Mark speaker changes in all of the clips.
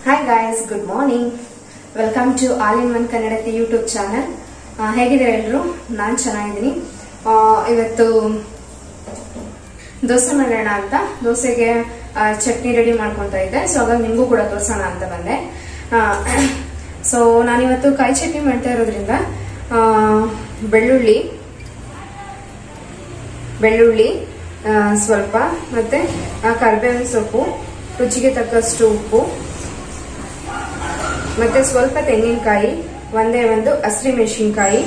Speaker 1: hi guys good morning welcome to all in one Kannadathi YouTube channel ಹೇಗಿದ್ದಾರೆ ಎಲ್ಲರೂ ನಾನು ಚೆನ್ನಾಗಿದ್ದೀನಿ ಆ, ಇವತ್ತು ದೋಸೆ ಮಾಡೋಣ ಅಂತ ದೋಸೆಗೆ ಆ, ಚಟ್ನಿ ರೆಡಿ ಮಾಡ್ಕೊಂತ ಇದ್ದೆ ಸೊ ಹಾಗಾಗಿ ನಿಮಗೂ ಕೂಡ ತೋರ್ಸೋಣ ಅಂತ ಬಂದೆ ಸೊ ನಾನಿವತ್ತು ಕಾಯಿ ಚಟ್ನಿ ಮಾಡ್ತಾ ಇರೋದ್ರಿಂದ ಆ, ಬೆಳ್ಳುಳ್ಳಿ ಬೆಳ್ಳುಳ್ಳಿ ಆ, ಸ್ವಲ್ಪ ಮತ್ತೆ ಆ, ಕರಿಬೇವಿನ ಸೊಪ್ಪು ರುಚಿಗೆ ತಕ್ಕಷ್ಟು ಉಪ್ಪು ಮತ್ತೆ ಸ್ವಲ್ಪ ತೆಂಗಿನಕಾಯಿ ಒಂದೇ ಒಂದು ಹಸಿರು ಮೆಣಸಿನ್ಕಾಯಿ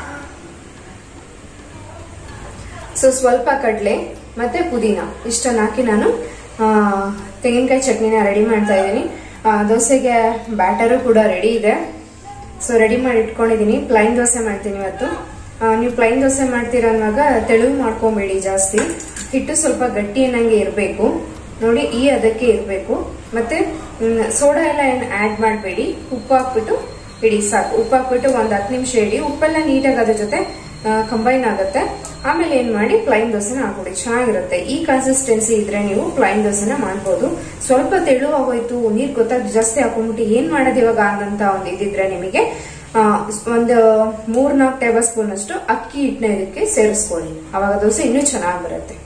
Speaker 1: ಸೊ ಸ್ವಲ್ಪ ಕಡಲೆ ಮತ್ತೆ ಪುದೀನ ಇಷ್ಟನ್ನ ಹಾಕಿ ನಾನು ಆ, ತೆಂಗಿನಕಾಯಿ ಚಟ್ನಿನ ರೆಡಿ ಮಾಡ್ತಾ ಇದ್ದೀನಿ ಆ, ದೋಸೆಗೆ ಬ್ಯಾಟರು ಕೂಡ ರೆಡಿ ಇದೆ ಸೊ ರೆಡಿ ಮಾಡಿ ಇಟ್ಕೊಂಡಿದ್ದೀನಿ ಪ್ಲೈನ್ ದೋಸೆ ಮಾಡ್ತೀನಿ ಇವತ್ತು ಆ, ನೀವು ಪ್ಲೈನ್ ದೋಸೆ ಮಾಡ್ತೀರ ಅನ್ನುವಾಗ ತೆಳುವು ಮಾಡ್ಕೊಂಬೇಡಿ ಜಾಸ್ತಿ ಹಿಟ್ಟು ಸ್ವಲ್ಪ ಗಟ್ಟಿ ಅನ್ನಂಗೆ ಇರಬೇಕು ನೋಡಿ ಈ ಅದಕ್ಕೆ ಇರಬೇಕು ಮತ್ತೆ ಮ್, ಸೋಡಾ ಎಲ್ಲ ಏನು ಆಡ್ ಮಾಡಬೇಡಿ ಉಪ್ಪು ಹಾಕ್ಬಿಟ್ಟು ಇಡಿ ಸಾಕು ಉಪ್ಪು ಹಾಕ್ಬಿಟ್ಟು ಒಂದು ಹತ್ತು ನಿಮಿಷ ಇಡಿ ಉಪ್ಪೆಲ್ಲ ನೀಟಾಗಿ ಅದ್ರ ಜೊತೆ ಕಂಬೈನ್ ಆಗುತ್ತೆ ಆಮೇಲೆ ಏನ್ ಮಾಡಿ ಪ್ಲೈನ್ ದೋಸೆನ ಹಾಕೊಡಿ ಚೆನ್ನಾಗಿರುತ್ತೆ ಈ ಕನ್ಸಿಸ್ಟೆನ್ಸಿ ಇದ್ರೆ ನೀವು ಪ್ಲೈನ್ ದೋಸೆನ ಮಾಡ್ಬೋದು ಸ್ವಲ್ಪ ತೆಳುವಾಗೋಯ್ತು ನೀರ್ ಗೊತ್ತಾಗ ಜಾಸ್ತಿ ಹಾಕೊಂಡ್ಬಿಟ್ಟು ಏನ್ ಮಾಡೋದು ಇವಾಗ ಅನ್ನಂತ ಒಂದು ಇದಿದ್ರೆ ನಿಮಗೆ ಆ, ಒಂದು ಮೂರ್ ನಾಲ್ಕು ಟೇಬಲ್ ಸ್ಪೂನ್ ಅಷ್ಟು ಅಕ್ಕಿ ಹಿಟ್ಟನ್ನ ಇದಕ್ಕೆ ಸೇರಿಸ್ಕೊಳ್ಳಿ ಅವಾಗ ದೋಸೆ ಇನ್ನೂ ಚೆನ್ನಾಗಿ ಬರುತ್ತೆ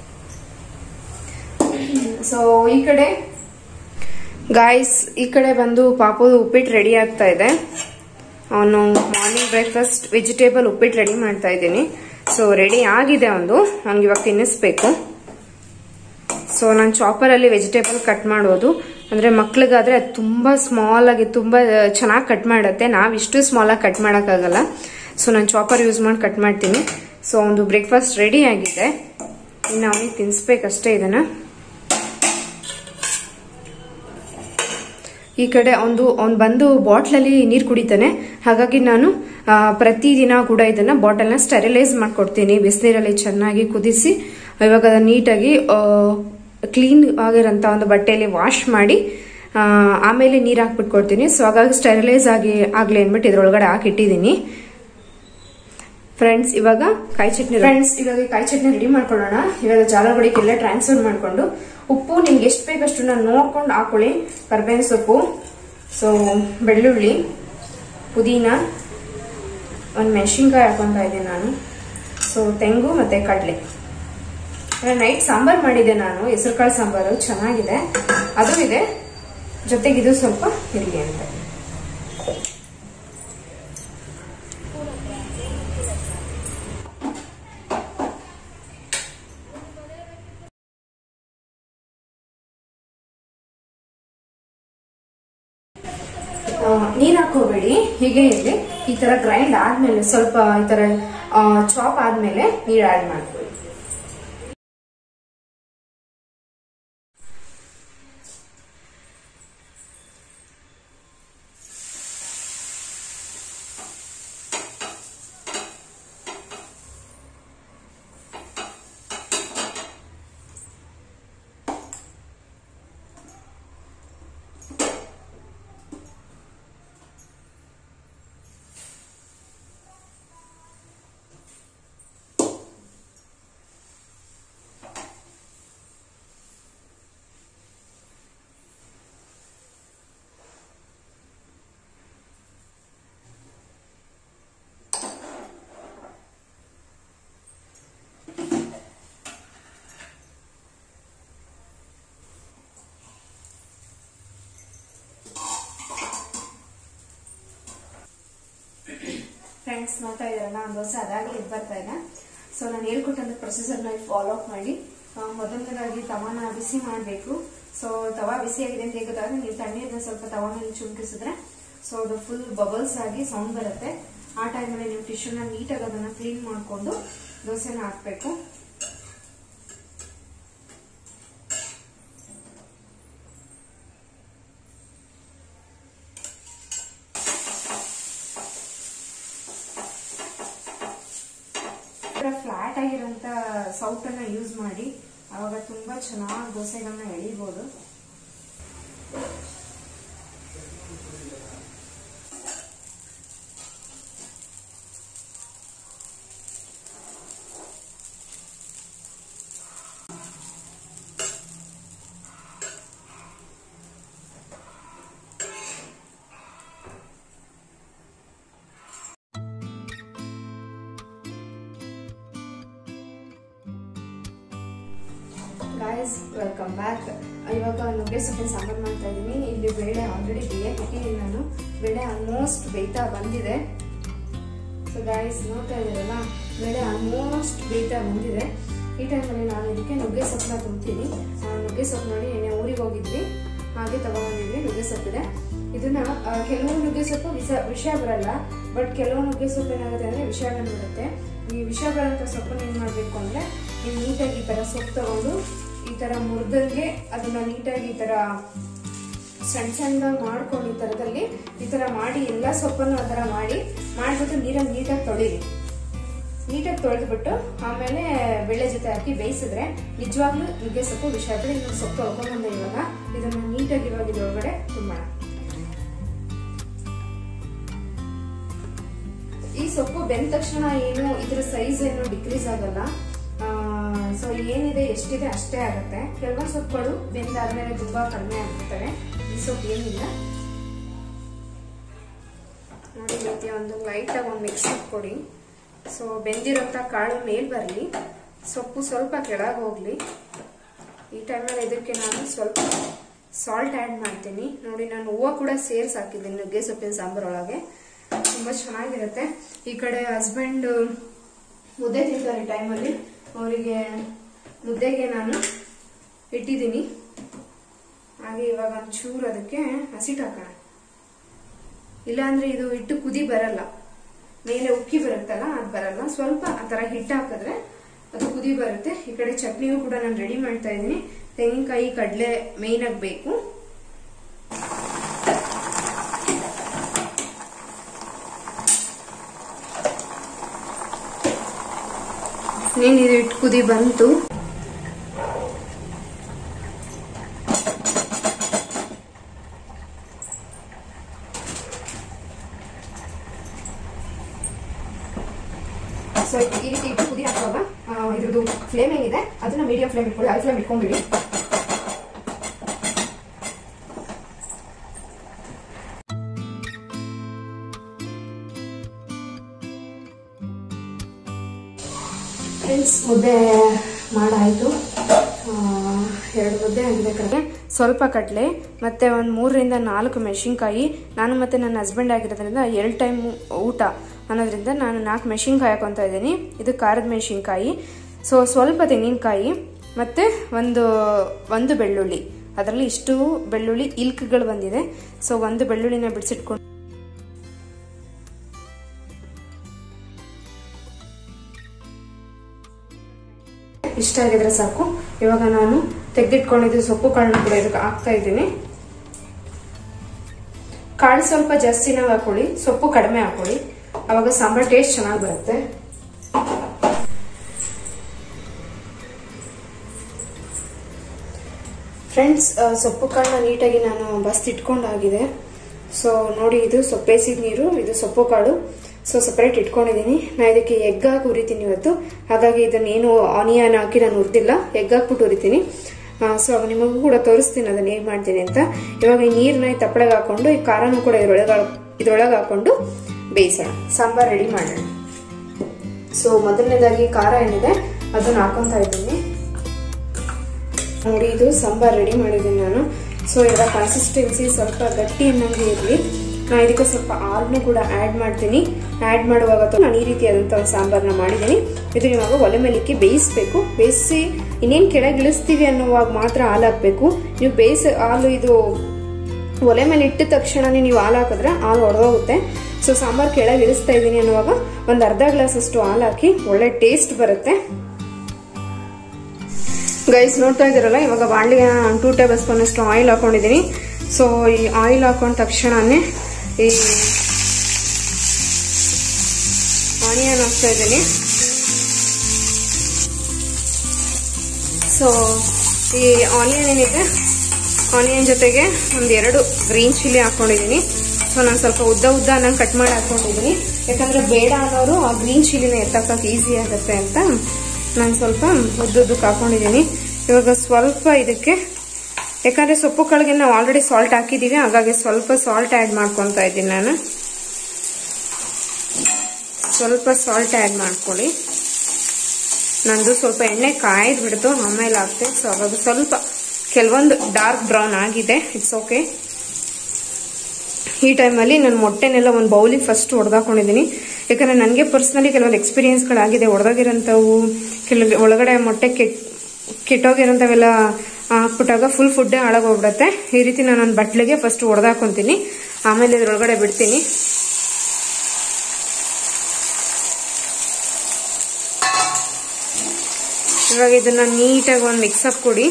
Speaker 1: ಸೊ ಈ ಕಡೆ ಗಾಯ್ಸ್ ಈ ಕಡೆ ಬಂದು ಪಾಪುದು ಉಪ್ಪಿಟ್ಟು ರೆಡಿ ಆಗ್ತಾ ಇದೆ ಅವನು morning breakfast vegetable uppittu ready ಮಾಡ್ತಾ ಇದ್ದೀನಿ ಸೊ ರೆಡಿ ಆಗಿದೆ ಒಂದು ಅವ್ನಿಗೆ ಇವಾಗ ತಿನ್ನಿಸ್ಬೇಕು ಸೊ ನಾನು ಚಾಪರಲ್ಲಿ ವೆಜಿಟೇಬಲ್ ಕಟ್ ಮಾಡೋದು ಅಂದ್ರೆ ಮಕ್ಳಿಗಾದ್ರೆ ಅದು ತುಂಬಾ ಸ್ಮಾಲ್ ಆಗಿ ತುಂಬಾ ಚೆನ್ನಾಗಿ ಕಟ್ ಮಾಡುತ್ತೆ ನಾವ್ ಇಷ್ಟು ಸ್ಮಾಲ್ ಆಗಿ ಕಟ್ ಮಾಡೋಕ್ಕಾಗಲ್ಲ ಸೊ ನಾನು ಚಾಪರ್ ಯೂಸ್ ಮಾಡಿ ಕಟ್ ಮಾಡ್ತೀನಿ ಸೊ ಒಂದು ಬ್ರೇಕ್ಫಾಸ್ಟ್ ರೆಡಿ ಆಗಿದೆ ಇನ್ನು ಅವನಿಗೆ ತಿನ್ಸ್ಬೇಕಷ್ಟೇ ಇದನ್ನ ಈ ಕಡೆ ಒಂದು ಅವ್ನು ಬಂದು ಬಾಟ್ಲಲ್ಲಿ ನೀರು ಕುಡಿತಾನೆ ಹಾಗಾಗಿ ನಾನು ಆ, ಪ್ರತಿದಿನ ಕೂಡ ಇದನ್ನ ಬಾಟಲ್ನ ಸ್ಟೆರಿಲೈಸ್ ಮಾಡ್ಕೊಡ್ತೀನಿ ಬಿಸಿನೀರಲ್ಲಿ ಚೆನ್ನಾಗಿ ಕುದಿಸಿ ಇವಾಗ ಅದನ್ನ ನೀಟಾಗಿ ಕ್ಲೀನ್ ಆಗಿರೋಂಥ ಒಂದು ಬಟ್ಟೆಯಲ್ಲಿ ವಾಶ್ ಮಾಡಿ ಆ, ಆಮೇಲೆ ನೀರು ಹಾಕ್ಬಿಟ್ಟು ಕೊಡ್ತೀನಿ ಸೊ ಹಾಗಾಗಿ ಸ್ಟೆರಿಲೈಸ್ ಆಗಿ ಆಗ್ಲಿ ಅಂದ್ಬಿಟ್ಟು ಇದ್ರೊಳಗಡೆ ಹಾಕಿಟ್ಟಿದ್ದೀನಿ ಫ್ರೆಂಡ್ಸ್ ಇವಾಗ ಕಾಯಿ ಚಟ್ನಿ ಫ್ರೆಂಡ್ಸ್ ಇವಾಗ ಈ ಕಾಯಿ ಚಟ್ನಿ ರೆಡಿ ಮಾಡ್ಕೊಳ್ಳೋಣ ಇವಾಗ ಜಾಲಗಡಿಗೆಲ್ಲ ಟ್ರಾನ್ಸ್ಫರ್ ಮಾಡ್ಕೊಂಡು ಉಪ್ಪು ನಿಮ್ಗೆ ಎಷ್ಟು ಬೇಕಷ್ಟು ನಾನು ನೋಡ್ಕೊಂಡು ಹಾಕೊಳ್ಳಿ ಕರ್ಬೇವಿನ ಸೊಪ್ಪು ಸೊ ಬೆಳ್ಳುಳ್ಳಿ ಪುದೀನ ಒಂದು ಮೆಣಸಿನ್ಕಾಯಿ ಹಾಕೊಂತ ಇದ್ದೀನಿ ನಾನು ಸೊ ತೆಂಗು ಮತ್ತೆ ಕಡಲೆ ನೈಟ್ ಸಾಂಬಾರ್ ಮಾಡಿದೆ ನಾನು ಹೆಸರುಕಾಳು ಸಾಂಬಾರು ಚೆನ್ನಾಗಿದೆ ಅದು ಇದೆ ಜೊತೆಗೆ ಇದು ಸ್ವಲ್ಪ ಇರಲಿ ಅಂತ ನೀರ್ ಹಾಕೋಬೇಡಿ ಹೀಗೆ ಇರಲಿ ಈ ತರ ಗ್ರೈಂಡ್ ಆದ್ಮೇಲೆ ಸ್ವಲ್ಪ ಈ ತರ ಚಾಪ್ ಆದ್ಮೇಲೆ ನೀರ್ ಆಡ್ ಮಾಡ್ಕೊಳ್ಳಿ ಫ್ರೆಂಡ್ಸ್ ನೋಡ್ತಾ ಇದಾರಲ್ಲ ಒಂದು ದೋಸೆ ಅದಾಗಲಿ ಇದು ಬರ್ತಾ ಇದೆ ಸೊ ನಾನು ಹೇಳ್ಕೊಟ್ಟಂತ ಪ್ರೊಸೀಜರ್ನ ಫಾಲೋ ಅಪ್ ಮಾಡಿ ಆ, ಮೊದಲನೇದಾಗಿ ತವಾನ ಬಿಸಿ ಮಾಡಬೇಕು ಸೊ ತವಾ ಬಿಸಿ ಆಗಿದೆ ಅಂತ ಹೇಗೆ ಗೊತ್ತಾದ್ರೆ ನೀವು ತಣ್ಣೀರನ್ನ ಸ್ವಲ್ಪ ತವಾ ಮೇಲೆ ಚುಮ್ಕಿಸಿದ್ರೆ ಸೊ ಅದು ಫುಲ್ ಬಬಲ್ಸ್ ಆಗಿ ಸೌಂಡ್ ಬರುತ್ತೆ ಆ ಟೈಮಲ್ಲಿ ನೀವು ಟಿಶ್ಯೂನ ನೀಟಾಗಿ ಅದನ್ನ ಕ್ಲೀನ್ ಮಾಡಿಕೊಂಡು ದೋಸೆನ ಹಾಕ್ಬೇಕು ಫ್ಲಾಟ್ ಆಗಿರೋಂಥ ಸೌಟ್ ಅನ್ನ ಯೂಸ್ ಮಾಡಿ ಅವಾಗ ತುಂಬಾ ಚೆನ್ನಾಗಿ ದೋಸೆಗಳನ್ನ ಎಳಿಬಹುದು ಗಾಯ್ಸ್ ವೆಲ್ಕಮ್ ಬ್ಯಾಕ್ ಇವಾಗ ನುಗ್ಗೆ ಸೊಪ್ಪಿನ ಸಾಂಬಾರು ಮಾಡ್ತಾ ಇದ್ದೀನಿ ಇಲ್ಲಿ ಬೇಳೆ ಆಲ್ರೆಡಿ ಬೇಯಕ್ಕೆ ಇಟ್ಟಿದ್ದೀನಿ ನಾನು ಬೇಳೆ ಆಲ್ಮೋಸ್ಟ್ ಬೇಯ್ತಾ ಬಂದಿದೆ ಸೊ ಗಾಯ್ಸ್ ನೋಡ್ತಾ ಇದ್ದೀರಲ್ಲ ಬೇಳೆ ಆಲ್ಮೋಸ್ಟ್ ಬೇಯ್ತಾ ಬಂದಿದೆ ಈ ಟೈಮಲ್ಲಿ ನಾನು ಇದಕ್ಕೆ ನುಗ್ಗೆ ಸೊಪ್ಪನ್ನ ತುಂಬ್ತೀನಿ ಆ, ನುಗ್ಗೆ ಸೊಪ್ಪು ನೋಡಿ ಎಣ್ಣೆ ಊರಿಗೆ ಹೋಗಿದ್ವಿ ಹಾಗೆ ತಗೊಂಡಿದ್ವಿ ನುಗ್ಗೆ ಸೊಪ್ಪಿದೆ ಇದನ್ನ ಆ, ಕೆಲವು ನುಗ್ಗೆ ಸೊಪ್ಪು ವಿಷ ವಿಷ ಬರಲ್ಲ ಬಟ್ ಕೆಲವು ನುಗ್ಗೆ ಸೊಪ್ಪು ಏನಾಗುತ್ತೆ ಅಂದ್ರೆ ವಿಷ ಬಂದ್ಬಿಡುತ್ತೆ ಈ ವಿಷ ಬರೋಂಥ ಸೊಪ್ಪನ್ನ ಏನ್ ಮಾಡ್ಬೇಕು ಅಂದ್ರೆ ನೀವು ನೀಟಾಗಿ ಈ ತರ ಸೊಪ್ಪು ತಗೊಂಡು ಈ ತರ ಮುರಿದಂಗೆ ಅದನ್ನ ನೀಟಾಗಿ ಈ ತರ ಸಣ್ಣ ಸಣ್ಣದಾಗಿ ಮಾಡ್ಕೊಂಡು ಈ ಥರದಲ್ಲಿ ಈ ಥರ ಮಾಡಿ ಎಲ್ಲ ಸೊಪ್ಪನ್ನು ಆ ಥರ ಮಾಡಿ ಮಾಡಿಬಿಟ್ಟು ನೀರಲ್ಲಿ ನೀಟಾಗಿ ತೊಳಿರಿ ನೀಟಾಗಿ ತೊಳೆದ್ಬಿಟ್ಟು ಆಮೇಲೆ ಬೇಳೆ ಜೊತೆ ಹಾಕಿ ಬೇಯಿಸಿದ್ರೆ ನಿಜವಾಗ್ಲೂ ನುಗ್ಗೆ ಸೊಪ್ಪು ವಿಷ ಆದರೆ ಇನ್ನೊಂದು ಸೊಪ್ಪು ತೊಳ್ಕೊಂಬಂದೆ ಇವಾಗ ಇದನ್ನು ನೀಟಾಗಿ ಇವಾಗ ಇದ್ರೊಳಗಡೆ ತುಂಬೋಣ ಈ ಸೊಪ್ಪು ಬೆಂದ ತಕ್ಷಣ ಏನು ಇದ್ರ ಸೈಜ್ ಏನು ಡಿಕ್ರೀಸ್ ಆಗಲ್ಲ ಸೊ ಏನಿದೆ ಎಷ್ಟಿದೆ ಅಷ್ಟೇ ಆಗುತ್ತೆ ಕೆಲವೊಂದು ಸೊಪ್ಪುಗಳು ಬೆಂದಾದ್ಮೇಲೆ ತುಂಬಾ ಕಡಿಮೆ ಆಗ್ತವೆ ಈ ಸೊಪ್ಪು ಏನಿಲ್ಲ ನೋಡಿ ಈ ರೀತಿ ಒಂದು ಲೈಟ್ ಆಗಿ ಒಂದು ಮಿಕ್ಸ್ ಕೊಡಿ ಸೊ ಬೆಂದಿರೋಂಥ ಕಾಳು ಮೇಲ್ ಬರಲಿ ಸೊಪ್ಪು ಸ್ವಲ್ಪ ಕೆಳಗೆ ಹೋಗ್ಲಿ ಈ ಟೈಮಲ್ಲಿ ಇದಕ್ಕೆ ನಾನು ಸ್ವಲ್ಪ ಸಾಲ್ಟ್ ಆ್ಯಡ್ ಮಾಡ್ತೀನಿ ನೋಡಿ ನಾನು ಹೂವು ಕೂಡ ಸೇರ್ಸಿ ಹಾಕಿದ್ದೀನಿ ನುಗ್ಗೆ ಸೊಪ್ಪಿನ ಸಾಂಬಾರೊಳಗೆ ತುಂಬ ಚೆನ್ನಾಗಿರುತ್ತೆ ಈ ಕಡೆ ಹಸ್ಬೆಂಡ್ ಮುದ್ದೆ ತಿಂತಾರೆ ಟೈಮಲ್ಲಿ ಅವರಿಗೆ ಮುದ್ದೆಗೆ ನಾನು ಇಟ್ಟಿದ್ದೀನಿ ಹಾಗೆ ಇವಾಗ ಒಂಚೂರು ಅದಕ್ಕೆ ಹಸಿಟ್ಟು ಹಾಕೋಣ ಇಲ್ಲಾಂದ್ರೆ ಇದು ಹಿಟ್ಟು ಕುದಿ ಬರಲ್ಲ ಮೇಲೆ ಉಕ್ಕಿ ಬರುತ್ತಲ್ಲ ಅದು ಬರಲ್ಲ ಸ್ವಲ್ಪ ಆ ಥರ ಹಿಟ್ಟು ಹಾಕಿದ್ರೆ ಅದು ಕುದಿ ಬರುತ್ತೆ ಈ ಕಡೆ ಚಟ್ನಿಯೂ ಕೂಡ ನಾನು ರೆಡಿ ಮಾಡ್ತಾ ಇದ್ದೀನಿ ತೆಂಗಿನಕಾಯಿ ಕಡಲೆ ಮೇಯ್ನ್ ಆಗಿ ಬೇಕು ನೀನಿದು ಇಟ್ಟು ಕುದಿ ಬಂತು ಸೊ ಈ ರೀತಿ ಇಟ್ಟು ಕುದಿ ಹಾಕುವಾಗ ಆ, ಇದ್ರದ್ದು ಫ್ಲೇಮ್ ಏನಿದೆ ಅದನ್ನ ಮೀಡಿಯಂ ಫ್ಲೇಮ್ ಇಟ್ಕೊಳ್ಳಿ ಹೈ ಫ್ಲೇಮ್ ಇಟ್ಕೊಂಡ್ಬಿಡಿ ಫ್ರೆಂಡ್ಸ್ ಮುದ್ದೆ ಮಾಡಾಯಿತು ಎರಡು ಮುದ್ದೆ ಆಗಿದೆ ಕಡೆ ಸ್ವಲ್ಪ ಕಡಲೆ ಮತ್ತು ಒಂದು ಮೂರರಿಂದ ನಾಲ್ಕು ಮೆಣಸಿನ್ಕಾಯಿ ನಾನು ಮತ್ತು ನನ್ನ ಹಸ್ಬೆಂಡ್ ಆಗಿರೋದ್ರಿಂದ ಎರಡು ಟೈಮ್ ಊಟ ಅನ್ನೋದ್ರಿಂದ ನಾನು ನಾಲ್ಕು ಮೆಣಸಿನ್ಕಾಯಿ ಹಾಕೊತಾ ಇದ್ದೀನಿ ಇದು ಖಾರದ ಮೆಣಸಿನ್ಕಾಯಿ ಸೊ ಸ್ವಲ್ಪ ತೆಂಗಿನಕಾಯಿ ಮತ್ತು ಒಂದು ಒಂದು ಬೆಳ್ಳುಳ್ಳಿ ಅದರಲ್ಲಿ ಇಷ್ಟು ಬೆಳ್ಳುಳ್ಳಿ ಇಲ್ಕ್ಗಳು ಬಂದಿದೆ ಸೊ ಒಂದು ಬೆಳ್ಳುಳ್ಳಿನ ಬಿಡಿಸಿಟ್ಕೊಂಡು ಇಷ್ಟ ಆಗಿದ್ರೆ ಸಾಕು ಇವಾಗ ನಾನು ತೆಗೆದಿಟ್ಕೊಂಡಿದ್ದು ಸೊಪ್ಪು ಕಾಳನ್ನ ಕೂಡ ಇದಕ್ಕೆ ಹಾಕ್ತಾ ಇದ್ದೀನಿ ಕಾಳು ಸ್ವಲ್ಪ ಜಾಸ್ತಿನ ಹಾಕೊಳ್ಳಿ ಸೊಪ್ಪು ಕಡಿಮೆ ಹಾಕೊಳ್ಳಿ ಅವಾಗ ಸಾಂಬಾರ್ ಟೇಸ್ಟ್ ಚೆನ್ನಾಗಿ ಬರುತ್ತೆ ಫ್ರೆಂಡ್ಸ್ ಸೊಪ್ಪು ಕಾಳನ್ನ ನೀಟಾಗಿ ನಾನು ಬಸ್ ಇಟ್ಕೊಂಡಾಗಿದೆ ಸೊ ನೋಡಿ ಇದು ಸೊಪ್ಪೇಸಿದ ನೀರು ಇದು ಸೊಪ್ಪು ಕಾಳು ಸೊ ಸಪ್ರೇಟ್ ಇಟ್ಕೊಂಡಿದ್ದೀನಿ ನಾ ಇದಕ್ಕೆ ಎಗ್ ಹಾಕಿ ಹುರಿತೀನಿ ಇವತ್ತು ಹಾಗಾಗಿ ಇದನ್ನೇನು ಆನಿಯನ್ ಹಾಕಿ ನಾನು ಹುರಿದಿಲ್ಲ ಎಗ್ ಹಾಕ್ಬಿಟ್ಟು ಹುರಿತೀನಿ ಸೊ ನಿಮಗೂ ಕೂಡ ತೋರಿಸ್ತೀನಿ ಅದನ್ನ ಹೇಗೆ ಮಾಡ್ತೀನಿ ಅಂತ ಇವಾಗ ಈ ನೀರನ್ನ ಈ ತಪ್ಪಳೆಗೆ ಹಾಕೊಂಡು ಈ ಖಾರನೂ ಕೂಡ ಇದ್ರೊಳಗೆ ಇದ್ರೊಳಗೆ ಹಾಕೊಂಡು ಬೇಯಿಸೋಣ ಸಾಂಬಾರ್ ರೆಡಿ ಮಾಡೋಣ ಸೊ ಮೊದಲನೇದಾಗಿ ಖಾರ ಏನಿದೆ ಅದನ್ನ ಹಾಕೊಂತ ಇದ್ದೀನಿ ನೋಡಿ ಇದು ಸಾಂಬಾರ್ ರೆಡಿ ಮಾಡಿದ್ದೀನಿ ನಾನು ಸೊ ಇದರ ಕನ್ಸಿಸ್ಟೆನ್ಸಿ ಸ್ವಲ್ಪ ಗಟ್ಟಿ ಅನ್ನಂಗೆ ಇರಲಿ ನಾನು ಇದಕ್ಕೆ ಸ್ವಲ್ಪ ಹಾಲನ್ನು ಕೂಡ ಆ್ಯಡ್ ಮಾಡ್ತೀನಿ ಆ್ಯಡ್ ಮಾಡುವಾಗ ನಾನು ಈ ರೀತಿಯಾದಂಥ ಒಂದು ಸಾಂಬಾರನ್ನ ಮಾಡಿದ್ದೀನಿ ಇದು ಇವಾಗ ಒಲೆ ಮೇಲಿಕ್ಕೆ ಬೇಯಿಸಬೇಕು ಬೇಯಿಸಿ ಇನ್ನೇನು ಕೆಳಗೆ ಇಳಿಸ್ತೀವಿ ಅನ್ನೋವಾಗ ಮಾತ್ರ ಹಾಲು ಹಾಕಬೇಕು ನೀವು ಬೇಯಿಸ ಹಾಲು ಇದು ಒಲೆ ಮೇಲೆ ಇಟ್ಟ ತಕ್ಷಣನೇ ನೀವು ಹಾಲು ಹಾಕಿದ್ರೆ ಹಾಲು ಒಡೆದೋಗುತ್ತೆ ಸೊ ಸಾಂಬಾರು ಕೆಳಗೆ ಇಳಿಸ್ತಾ ಇದ್ದೀನಿ ಅನ್ನುವಾಗ ಒಂದು ಅರ್ಧ ಗ್ಲಾಸ್ ಅಷ್ಟು ಹಾಲು ಹಾಕಿ ಒಳ್ಳೆ ಟೇಸ್ಟ್ ಬರುತ್ತೆ ಗೈಸ್ ನೋಡ್ತಾ ಇದ್ದೀರಲ್ಲ ಇವಾಗ ಬಾಣಲಿಗೆ ನಾನು ಟೂ ಟೇಬಲ್ ಸ್ಪೂನ್ ಅಷ್ಟು ಆಯಿಲ್ ಹಾಕೊಂಡಿದ್ದೀನಿ ಸೊ ಈ ಆಯಿಲ್ ಹಾಕೊಂಡ ತಕ್ಷಣನೇ ಈ ಆನಿಯನ್ ಹಾಕ್ತಾ ಇದ್ದೀನಿ ಸೊ ಈ ಆನಿಯನ್ ಏನಿದೆ ಆನಿಯನ್ ಜೊತೆಗೆ ಒಂದು ಎರಡು ಗ್ರೀನ್ ಚಿಲ್ಲಿ ಹಾಕೊಂಡಿದ್ದೀನಿ ಸೊ ನಾನು ಸ್ವಲ್ಪ ಉದ್ದ ಉದ್ದ ನಾನು ಕಟ್ ಮಾಡಿ ಹಾಕೊಂಡಿದ್ದೀನಿ ಯಾಕಂದ್ರೆ ಬೇಡ ಅನ್ನೋರು ಆ ಗ್ರೀನ್ ಚಿಲ್ಲಿನ ಎತ್ತಕ್ಕೆ ಈಸಿ ಆಗುತ್ತೆ ಅಂತ ನಾನು ಸ್ವಲ್ಪ ಉದ್ದುದ್ದಕ್ಕೆ ಹಾಕೊಂಡಿದ್ದೀನಿ ಇವಾಗ ಸ್ವಲ್ಪ ಇದಕ್ಕೆ ಯಾಕಂದ್ರೆ ಸೊಪ್ಪು ಕಾಳಿಗೆ ನಾವು ಆಲ್ರೆಡಿ ಸಾಲ್ಟ್ ಹಾಕಿದ್ದೀವಿ ಹಾಗಾಗಿ ಸ್ವಲ್ಪ ಸಾಲ್ಟ್ ಆ್ಯಡ್ ಮಾಡ್ಕೊತಾ ಇದ್ದೀನಿ ನಾನು ಸ್ವಲ್ಪ ಸಾಲ್ಟ್ ಆ್ಯಡ್ ಮಾಡ್ಕೊಳ್ಳಿ ನಂದು ಸ್ವಲ್ಪ ಎಣ್ಣೆ ಕಾಯ್ದು ಬಿಡ್ತು ಆಮೇಲೆ ಹಾಕ್ತೆ ಸೊ ಅವಾಗ ಸ್ವಲ್ಪ ಕೆಲವೊಂದು ಡಾರ್ಕ್ ಬ್ರೌನ್ ಆಗಿದೆ ಇಟ್ಸ್ ಓಕೆ ಈ ಟೈಮಲ್ಲಿ ನಾನು ಮೊಟ್ಟೆನೆಲ್ಲ ಒಂದು ಬೌಲಿಗೆ ಫಸ್ಟ್ ಹೊಡೆದಾಕೊಂಡಿದ್ದೀನಿ ಯಾಕಂದರೆ ನನಗೆ ಪರ್ಸ್ನಲಿ ಕೆಲವೊಂದು ಎಕ್ಸ್ಪೀರಿಯನ್ಸ್ಗಳಾಗಿದೆ ಹೊಡೆದಾಗಿರೋಂಥವು ಕೆಲ ಒಳಗಡೆ ಮೊಟ್ಟೆ ಕೆಟ್ ಕೆಟ್ಟೋಗಿರೋಂಥವೆಲ್ಲ ಹಾಕ್ಬಿಟ್ಟಾಗ ಫುಲ್ ಫುಡ್ಡೇ ಹಾಳಾಗೋಗ್ಬಿಡುತ್ತೆ ಈ ರೀತಿ ನಾನು ನನ್ನ ಬಟ್ಲಿಗೆ ಫಸ್ಟ್ ಹೊಡೆದಾಕೊಂತೀನಿ ಆಮೇಲೆ ಇದ್ರೊಳಗಡೆ ಬಿಡ್ತೀನಿ ಇವಾಗ ಇದನ್ನ ನೀಟಾಗಿ ಒಂದು ಮಿಕ್ಸಪ್ ಕೊಡಿ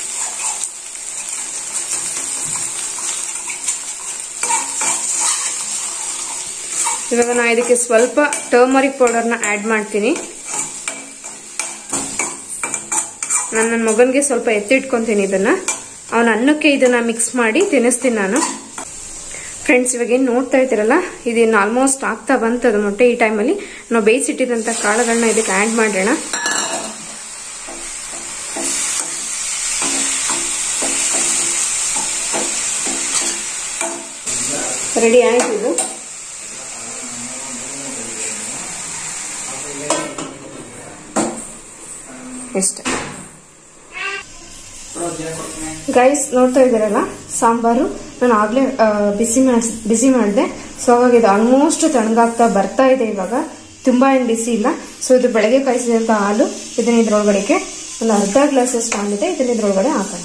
Speaker 1: ಇವಾಗ ನಾ ಇದಕ್ಕೆ ಸ್ವಲ್ಪ ಟರ್ಮರಿಕ್ ಪೌಡರ್ನ ಆ್ಯಡ್ ಮಾಡ್ತೀನಿ ನಾನು ನನ್ನ ಮಗನಿಗೆ ಸ್ವಲ್ಪ ಎತ್ತಿಟ್ಕೊತೀನಿ ಇದನ್ನ ಅವನ ಅನ್ನಕ್ಕೆ ಇದನ್ನ ಮಿಕ್ಸ್ ಮಾಡಿ ತಿನ್ನಿಸ್ತೀನಿ ನಾನು ಫ್ರೆಂಡ್ಸ್ ಇವಾಗ ಏನು ನೋಡ್ತಾ ಇದ್ದೀರಲ್ಲ ಇದೇನು ಆಲ್ಮೋಸ್ಟ್ ಆಗ್ತಾ ಬಂತದು ಮೊಟ್ಟೆ ಈ ಟೈಮಲ್ಲಿ ನಾವು ಬೇಯಿಸಿಟ್ಟಿದಂಥ ಕಾಳುಗಳನ್ನ ಇದಕ್ಕೆ ಆ್ಯಡ್ ಮಾಡೋಣ ರೆಡಿ ಆಯ್ತು ಇದು ಇಷ್ಟ ಗೈಸ್ ನೋಡ್ತಾ ಇದ್ದೀರಲ್ಲ ಸಾಂಬಾರು ನಾನು ಆಗ್ಲೇ ಆ, ಬಿಸಿ ಮಾಡಿಸ್ ಬಿಸಿ ಮಾಡಿದೆ ಸೊ ಹಾಗಾಗಿ ಇದು ಆಲ್ಮೋಸ್ಟ್ ತಣ್ಣಗಾಗ್ತಾ ಬರ್ತಾ ಇದೆ ಇವಾಗ ತುಂಬಾ ಏನು ಬಿಸಿ ಇಲ್ಲ ಸೊ ಇದು ಬೆಳಗ್ಗೆ ಕಾಯಿಸಿದಂಥ ಹಾಲು ಇದನ್ನ ಇದ್ರೊಳಗಡೆಗೆ ಒಂದು ಅರ್ಧ ಗ್ಲಾಸಷ್ಟು ಹಾಲಿದೆ ಇದನ್ನ ಇದ್ರೊಳಗಡೆ ಹಾಕೋಣ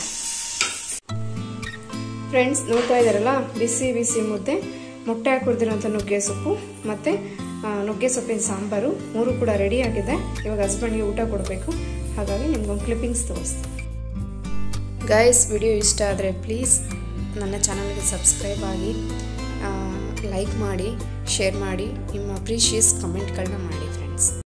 Speaker 1: ಫ್ರೆಂಡ್ಸ್ ನೋಡ್ತಾ ಇದ್ದಾರಲ್ಲ ಬಿಸಿ ಬಿಸಿ ಮುದ್ದೆ ಮೊಟ್ಟೆ ಹಾಕೊಡ್ತಿರೋಂಥ ನುಗ್ಗೆ ಸೊಪ್ಪು ಮತ್ತು ನುಗ್ಗೆ ಸೊಪ್ಪಿನ ಸಾಂಬಾರು ಮೂರು ಕೂಡ ರೆಡಿ ಆಗಿದೆ ಇವಾಗ ಹಸ್ಬೆಂಡ್ಗೆ ಊಟ ಕೊಡಬೇಕು ಹಾಗಾಗಿ ನಿಮ್ಗೊಂದು ಕ್ಲಿಪ್ಪಿಂಗ್ಸ್ ತೋರಿಸ್ತೀನಿ ಗೈಸ್ ವಿಡಿಯೋ ಇಷ್ಟ ಆದರೆ ಪ್ಲೀಸ್ ನನ್ನ ಚಾನಲ್ಗೆ ಸಬ್ಸ್ಕ್ರೈಬ್ ಆಗಿ ಲೈಕ್ ಮಾಡಿ ಶೇರ್ ಮಾಡಿ ನಿಮ್ಮ ಪ್ರೀಶಿಯಸ್ ಕಮೆಂಟ್ಗಳನ್ನ ಮಾಡಿ ಫ್ರೆಂಡ್ಸ್